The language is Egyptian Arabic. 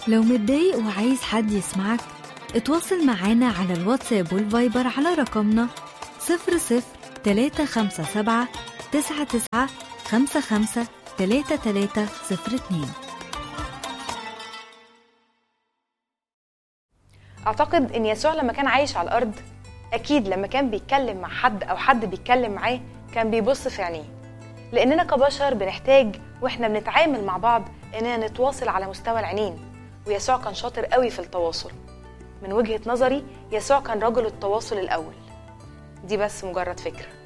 لو متضايق وعايز حد يسمعك اتواصل معانا على الواتساب والفايبر على رقمنا 00 357 99 55 3302 اعتقد ان يسوع لما كان عايش على الارض اكيد لما كان بيتكلم مع حد او حد بيتكلم معاه كان بيبص في عينيه لاننا كبشر بنحتاج واحنا بنتعامل مع بعض اننا نتواصل على مستوى العينين ويسوع كان شاطر قوي في التواصل من وجهة نظري يسوع كان رجل التواصل الاول دي بس مجرد فكره